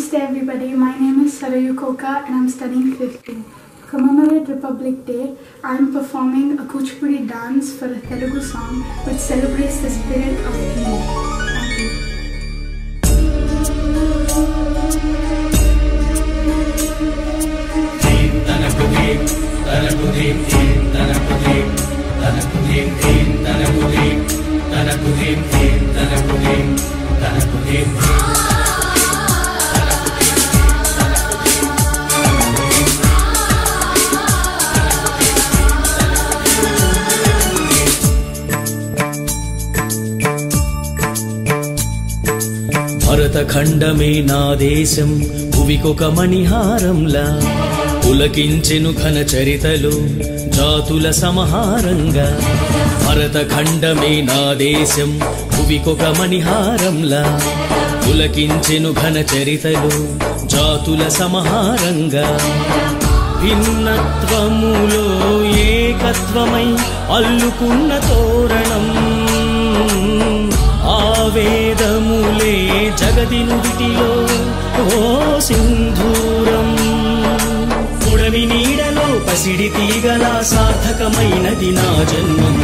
Namaste everybody, my name is Sarayu Koka and I'm studying 5th To commemorate Republic Day, I'm performing a Kuchipudi dance for a Telugu song which celebrates the spirit of India. Thank you. భరతఖండమే నా దేశం భువికొక మణిహారంలా పులకించెను ఘన చరితలు జాతుల సమహారంగా భరతఖండమే నా దేశం భువికొక మణిహారంలా పులకించెను ఘన చరితలు జాతుల సమహారంగా భిన్నత్వములో ఏకత్వమై అల్లుకున్న తోరణం ఆవేదములే జగతి నుడిటిలో ఓ సింధూరం పుడమి నీడలో పసిడి తీగల సార్థకమైనది నా జన్మం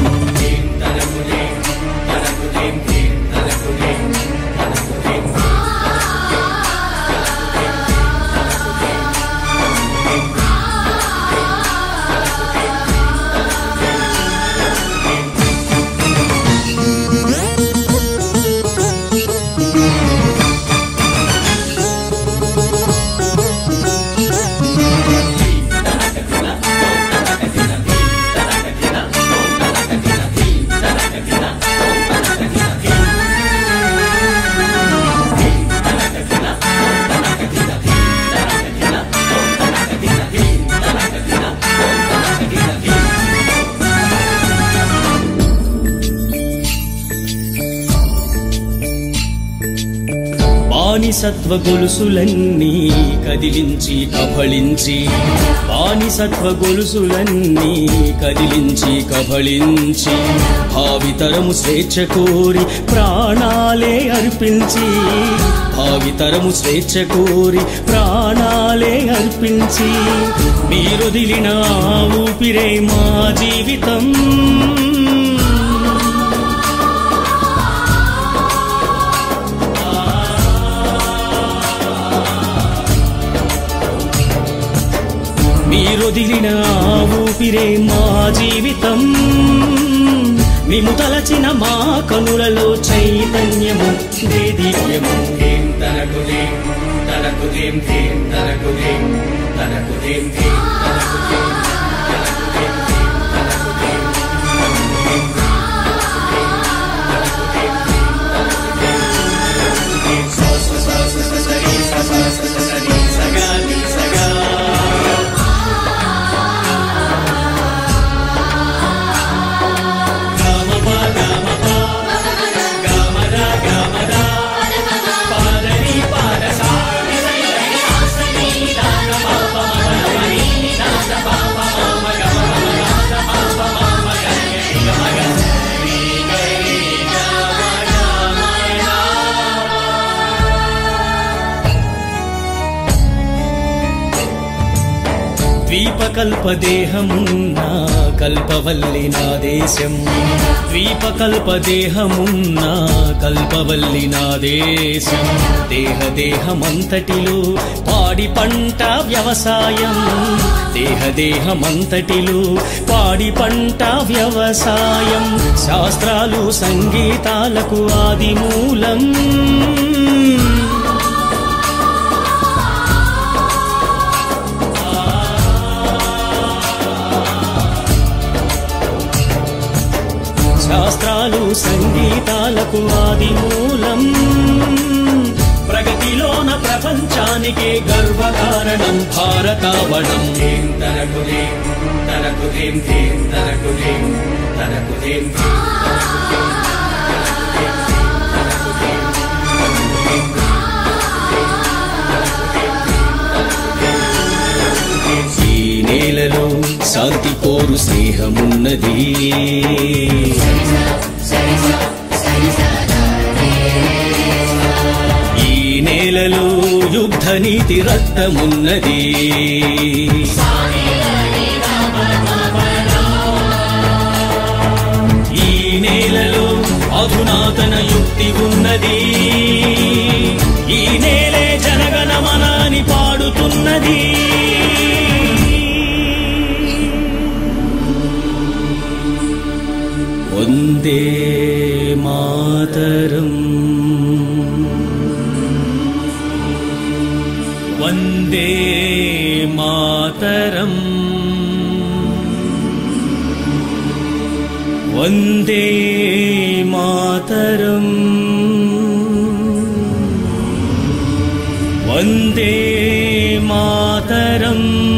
బానిసత్వ గొలుసులన్నీ కదిలించి కబళించి బానిసత్వ గొలుసులన్నీ కదిలించి కబళించి భావితరము స్వేచ్ఛ కోరి ప్రాణాలే అర్పించి భావితరము స్వేచ్ఛ కోరి ప్రాణాలే అర్పించి మీరొదిలిన ఆ ఊపిరే మా జీవితం మీరొదిలిన ఆ ఊపిరే మా జీవితం మేము తలచిన మా కనులలో చైతన్యము దేదీప్యము తనకుదేం తనకుదేం ధీం తనకుదేం తనకుదేం ధీం తనకుదేం ద్వీపకల్పదేహమున్నా కల్పవల్లి నా దేశం ద్వీపకల్పదేహమున్నా కల్పవల్లి నా దేశం దేహ దేహమంతటిలో పాడి పంట వ్యవసాయం దేహ దేహమంతటిలో పాడి పంట వ్యవసాయం శాస్త్రాలు సంగీతాలకు ఆది మూలం శాస్త్రాలు సంగీతాలకు ఆది మూలం ప్రగతిలోన ప్రపంచానికే గర్వకారణం భారతావనం ధీం తనకుదేం తనకుదేం ధీం తనకుదేం తనకుదేం ధీం ఈ నేలలో శాంతి కోరు స్నేహమున్నది ఈ నేలలో యుద్ధ నీతి రక్తమున్నది ఈ నేలలో అధునాతన యుక్తి ఉన్నది ఈ నేలే జనగణమనాని పాడుతున్నది వందే మాతరం వందే మాతరం వందే మాతరం వందే మాతరం